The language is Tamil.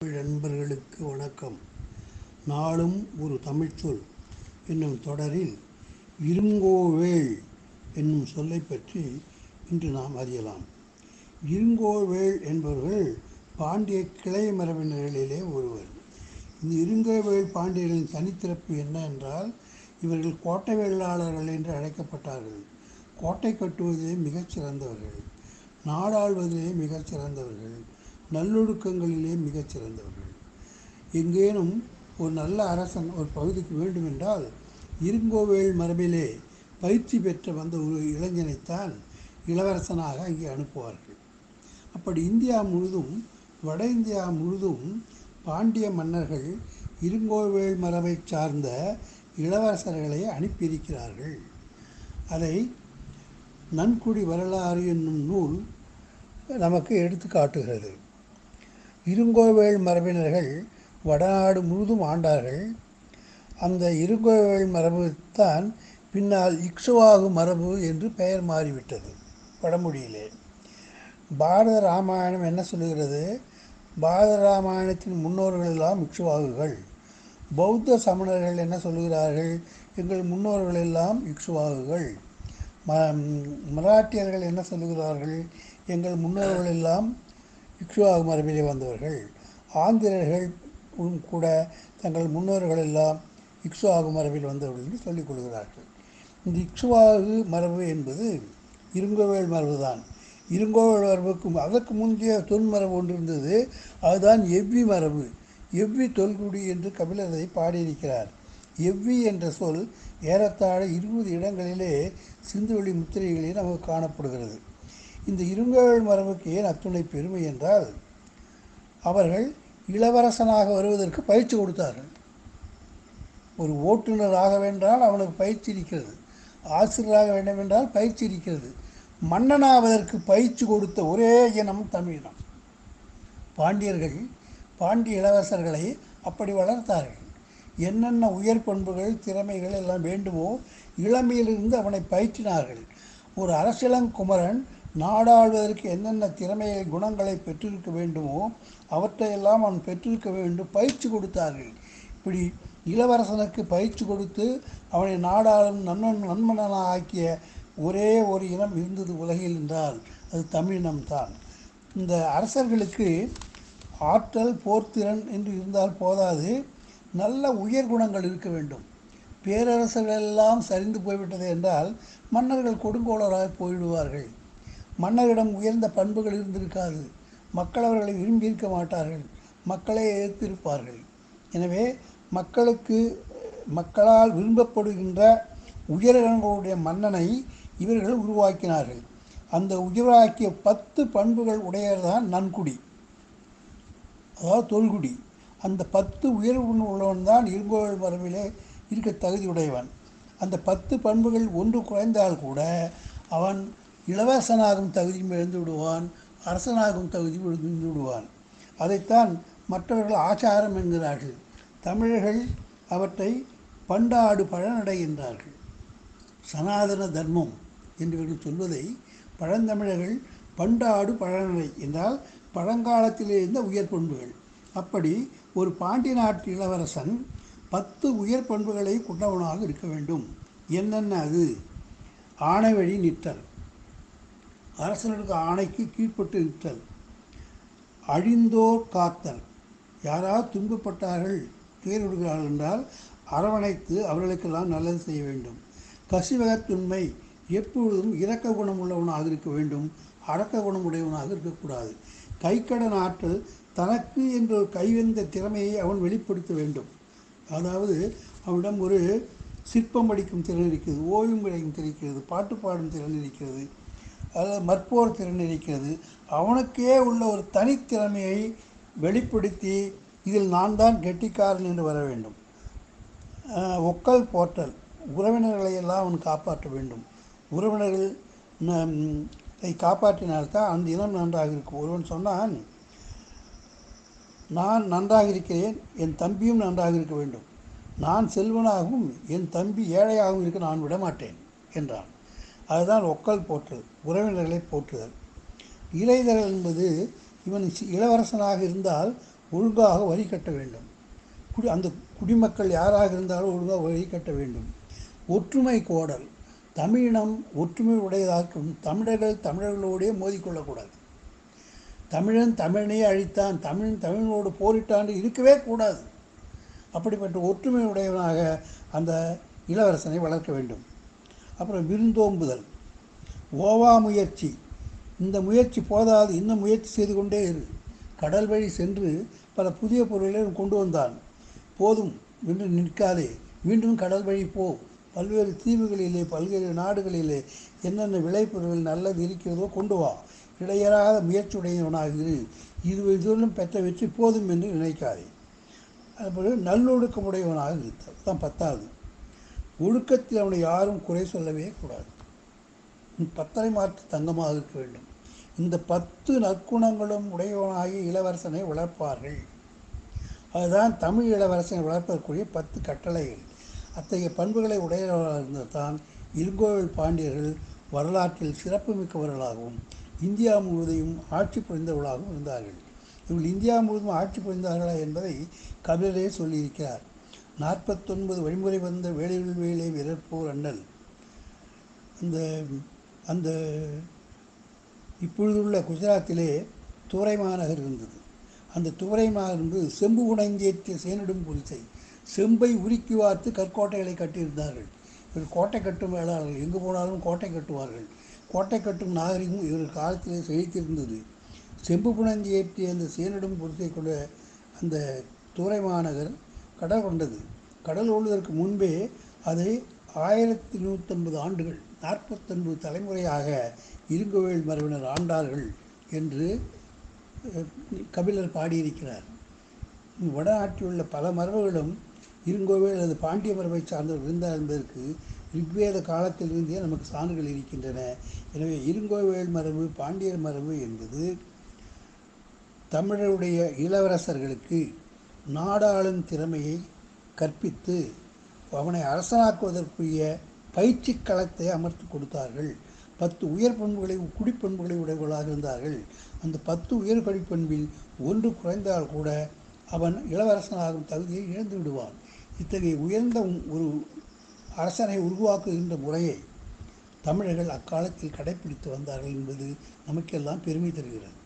நண்பர்களுக்கு வணக்கம் நாளும் ஒரு தமிழ்ச்சொல் என்னும் தொடரில் இருங்கோவேள் என்னும் சொல்லைப் பற்றி இன்று நாம் அறியலாம் இருங்கோவேள் என்பவர்கள் பாண்டிய கிளை மரபினர்களிலே ஒருவர் இந்த இருங்கோவேள் பாண்டியர்களின் தனித்திறப்பு என்ன என்றால் இவர்கள் கோட்டை வெள்ளாளர்கள் என்று அழைக்கப்பட்டார்கள் கோட்டை கட்டுவதிலே மிகச் சிறந்தவர்கள் நாடாள்வதிலே மிகச் சிறந்தவர்கள் நல்லொழுக்கங்களிலே மிகச் சிறந்தவர்கள் எங்கேனும் ஒரு நல்ல அரசன் ஒரு பகுதிக்கு வேண்டுமென்றால் இருங்கோவேள் மரபிலே பயிற்சி பெற்ற வந்த ஒரு இளைஞனைத்தான் இளவரசனாக அங்கே அனுப்புவார்கள் அப்படி இந்தியா முழுதும் வட இந்தியா முழுதும் பாண்டிய மன்னர்கள் இருங்கோவேள் மரபை சார்ந்த இளவரசர்களை அனுப்பியிருக்கிறார்கள் அதை நன்குடி வரலாறு என்னும் நூல் நமக்கு எடுத்து காட்டுகிறது இருங்கோவேள் மரபினர்கள் வடநாடு முழுதும் ஆண்டார்கள் அந்த இருங்கோவேள் மரபு தான் பின்னால் இக்ஷுவாகு மரபு என்று பெயர் மாறிவிட்டது வடமொழியிலே பாரத ராமாயணம் என்ன சொல்லுகிறது பாரத ராமாயணத்தின் முன்னோர்கள் எல்லாம் இக்ஷுவாகுகள் பௌத்த சமணர்கள் என்ன சொல்லுகிறார்கள் எங்கள் முன்னோர்கள் எல்லாம் இக்ஷுவாகுகள் ம மராட்டியர்கள் என்ன சொல்லுகிறார்கள் எங்கள் முன்னோர்கள் எல்லாம் இக்ஷுவாகு மரபிலே வந்தவர்கள் ஆந்திரர்கள் கூட தங்கள் முன்னோர்கள் எல்லாம் இக்ஷுவாகு மரபில் வந்தவர்கள் என்று சொல்லிக் கொள்கிறார்கள் இந்த இக்ஷுவாகு மரபு என்பது இருங்கோவேள் மரபு தான் இருங்கோவேள் மரபுக்கு அதற்கு முந்தைய தொன்மரபு ஒன்று இருந்தது அதுதான் எவ்வி மரபு எவ்வி தொல்குடி என்று கபிலர் அதை பாடியிருக்கிறார் எவ்வி என்ற சொல் ஏறத்தாழ இருபது இடங்களிலே சிந்துவெளி முத்திரைகளில் நமக்கு காணப்படுகிறது இந்த இருங்கோவேள் மரபுக்கு ஏன் அத்துணை பெருமை என்றால் அவர்கள் இளவரசனாக வருவதற்கு பயிற்சி கொடுத்தார்கள் ஒரு ஓட்டுநராக வேண்டால் அவனுக்கு பயிற்சி இருக்கிறது ஆசிரியராக வேண்டும் என்றால் பயிற்சி இருக்கிறது மன்னனாவதற்கு பயிற்சி கொடுத்த ஒரே இனம் தமிழினம் பாண்டியர்கள் பாண்டிய இளவரசர்களை அப்படி வளர்த்தார்கள் என்னென்ன உயர் பண்புகள் திறமைகள் எல்லாம் வேண்டுமோ இளமையிலிருந்து அவனை பயிற்றினார்கள் ஒரு அரசியலங்குமரன் நாடாளுவதற்கு என்னென்ன திறமையை குணங்களை பெற்றிருக்க வேண்டுமோ அவற்றையெல்லாம் அவன் பெற்றிருக்க வேண்டும் பயிற்சி கொடுத்தார்கள் இப்படி இளவரசனுக்கு பயிற்சி கொடுத்து அவனை நாடாளும் நன்மன் நன்மனாக ஆக்கிய ஒரே ஒரு இனம் இருந்தது உலகில் என்றால் அது தமிழினம்தான் இந்த அரசர்களுக்கு ஆற்றல் போர்த்திறன் என்று இருந்தால் போதாது நல்ல உயர் குணங்கள் இருக்க வேண்டும் பேரரசர்கள் எல்லாம் சரிந்து போய்விட்டது என்றால் மன்னர்கள் கொடுங்கோளராக போய்விடுவார்கள் மன்னரிடம் உயர்ந்த பண்புகள் இருந்திருக்காது மக்கள் அவர்களை விரும்பியிருக்க மாட்டார்கள் மக்களை எதிர்த்திருப்பார்கள் எனவே மக்களுக்கு மக்களால் விரும்பப்படுகின்ற உயரங்களுடைய மன்னனை இவர்கள் உருவாக்கினார்கள் அந்த உருவாக்கிய பத்து பண்புகள் உடையதான் நன்குடி அதாவது தொல்குடி அந்த பத்து உயர்வு உள்ளவன் தான் இருங்கோள் மரபிலே இருக்க தகுதியுடையவன் அந்த பத்து பண்புகள் ஒன்று குறைந்தால் கூட அவன் இளவரசனாகும் தகுதியும் இழந்து விடுவான் அரசனாகும் தகுதியும் இழந்து விடுவான் அதைத்தான் மற்றவர்கள் ஆச்சாரம் என்கிறார்கள் தமிழர்கள் அவற்றை பண்டாடு பழநடை என்றார்கள் சனாதன தர்மம் என்று இவர்கள் சொல்வதை பழந்தமிழர்கள் பண்டாடு பழநடை என்றால் பழங்காலத்திலே இருந்த உயர் பண்புகள் அப்படி ஒரு பாண்டிய நாட்டு இளவரசன் பத்து உயர் பண்புகளை கொண்டவனாக இருக்க வேண்டும் என்னென்ன அது ஆணை வழி நிற்றல் அரசனுக்கு ஆணைக்கு கீழ்ப்பட்டு நிற்றல் அழிந்தோர் காத்தல் யாராவது துன்பப்பட்டார்கள் துயர்விடுகிறார்கள் என்றால் அரவணைத்து அவர்களுக்கெல்லாம் நல்லது செய்ய வேண்டும் கசிவகத்துண்மை எப்பொழுதும் இரக்க குணம் உள்ளவனாக இருக்க வேண்டும் அடக்க குணம் உடையவனாக இருக்கக்கூடாது கைக்கடன் ஆற்றல் தனக்கு என்ற ஒரு கைவந்த திறமையை அவன் வெளிப்படுத்த வேண்டும் அதாவது அவனிடம் ஒரு சிற்பம் படிக்கும் திறன் இருக்கிறது ஓவியம் கிடைக்கும் திறன் இருக்கிறது பாட்டு பாடும் திறன் இருக்கிறது அதாவது மற்போர் திறன் இருக்கிறது அவனுக்கே உள்ள ஒரு தனித்திறமையை வெளிப்படுத்தி இதில் நான் தான் கெட்டிக்காரன் என்று வர வேண்டும் ஒக்கல் போற்றல் உறவினர்களை எல்லாம் அவன் காப்பாற்ற வேண்டும் உறவினர்கள் காப்பாற்றினால்தான் அந்த இனம் நன்றாக இருக்கும் ஒருவன் சொன்னான் நான் நன்றாக இருக்கிறேன் என் தம்பியும் நன்றாக இருக்க வேண்டும் நான் செல்வனாகவும் என் தம்பி ஏழையாகவும் இருக்க நான் விடமாட்டேன் என்றான் அதுதான் ஒக்கல் போற்றுதல் உறவினர்களை போற்றுதல் இலைதரல் என்பது இவன் சி- இளவரசனாக இருந்தால் ஒழுங்காக வரி கட்ட வேண்டும் குடி அந்த குடிமக்கள் யாராக இருந்தாலும் ஒழுங்காக வரி கட்ட வேண்டும் ஒற்றுமை கோடல் தமிழினம் ஒற்றுமை உடையதாக்கும் தமிழர்கள் தமிழர்களோடே மோதிக்கொள்ளக்கூடாது தமிழன் தமிழனையே அழித்தான் தமிழன் தமிழனோடு போரிட்டான் இருக்கவே கூடாது அப்படிப்பட்ட ஒற்றுமை உடையவனாக அந்த இளவரசனை வளர்க்க வேண்டும் அப்புறம் விருந்தோம்புதல் ஓவா முயற்சி இந்த முயற்சி போதாது இன்னும் முயற்சி செய்து கொண்டே இரு கடல் வழி சென்று பல புதிய பொருள்களை கொண்டு வந்தான் போதும் என்று நிற்காதே மீண்டும் கடல் வழி போ பல்வேறு தீவுகளிலே பல்வேறு நாடுகளிலே என்னென்ன விளைபொருள்கள் நல்லது இருக்கிறதோ கொண்டு வா இடையறாத முயற்சியுடையவனாக இரு இது இதுவரையும் பெற்ற வெற்றி போதும் என்று நினைக்காதே அதுபோல நல்லொழுக்கமுடையவனாக இருத்தல் தான் பத்தாவது ஒழுக்கத்தில் அவனை யாரும் குறை சொல்லவே கூடாது பத்தரை மாற்று தங்கமாக இருக்க வேண்டும் இந்த பத்து நற்குணங்களும் உடையவனாகி இளவரசனை வளர்ப்பார்கள் அதுதான் தமிழ் இளவரசனை வளர்ப்பதற்குரிய பத்து கட்டளைகள் அத்தகைய பண்புகளை உடையவர்களாக இருந்ததான் இருங்கோவில் பாண்டியர்கள் வரலாற்றில் சிறப்புமிக்கவர்களாகவும் இந்தியா முழுவதையும் ஆட்சி புரிந்தவர்களாகவும் இருந்தார்கள் இவர்கள் இந்தியா முழுவதும் ஆட்சி புரிந்தார்களா என்பதை கபிலரே சொல்லியிருக்கிறார் நாற்பத்தொன்பது வழிமுறை வந்த வேலையில் வேலை விரற்போர் அண்ணல் அந்த அந்த இப்பொழுதுள்ள குஜராத்திலே துறை மாநகர் இருந்தது அந்த துறை மாநகர் என்பது செம்பு உணங்கேற்றிய சேனிடும் புரிசை செம்பை உருக்கி வார்த்து கற்கோட்டைகளை கட்டியிருந்தார்கள் இவர் கோட்டை கட்டும் வேளாளர்கள் எங்கு போனாலும் கோட்டை கட்டுவார்கள் கோட்டை கட்டும் நாகரிகம் இவர் காலத்திலே செழித்திருந்தது செம்பு புணஞ்சி ஏற்றிய அந்த சேனிடும் புரிசை கொண்ட அந்த துறை மாநகர் கடல் கொண்டது கடல் கொள்வதற்கு முன்பே அதை ஆயிரத்தி நூற்றம்பது ஆண்டுகள் நாற்பத்தொன்பது தலைமுறையாக இருங்கோவேல் மரபினர் ஆண்டார்கள் என்று அஹ், கபிலர் பாடியிருக்கிறார் வடநாட்டில் உள்ள பல மரபுகளும் இருங்கோவேல் அல்லது பாண்டிய மரபை சார்ந்தவர் இருந்தார் என்பதற்கு ரிக்வேத காலத்திலிருந்தே நமக்கு சான்றுகள் இருக்கின்றன எனவே இருங்கோவேல் மரபு பாண்டியர் மரபு என்பது தமிழருடைய இளவரசர்களுக்கு நாடாளும் திறமையை கற்பித்து அவனை அரசனாக்குவதற்குரிய பயிற்சி களத்தை அமர்த்தி கொடுத்தார்கள் பத்து உயர் பண்புகளை குடிப்பண்புகளை உடையவர்களாக இருந்தார்கள் அந்த பத்து உயர் குடிப்பண்பில் ஒன்று குறைந்தால் கூட அவன் இளவரசனாகும் தகுதியை இழந்து விடுவான் இத்தகைய உயர்ந்த ஒரு அரசனை உருவாக்குகின்ற முறையை தமிழர்கள் அக்காலத்தில் கடைப்பிடித்து வந்தார்கள் என்பது நமக்கெல்லாம் பெருமை தருகிறது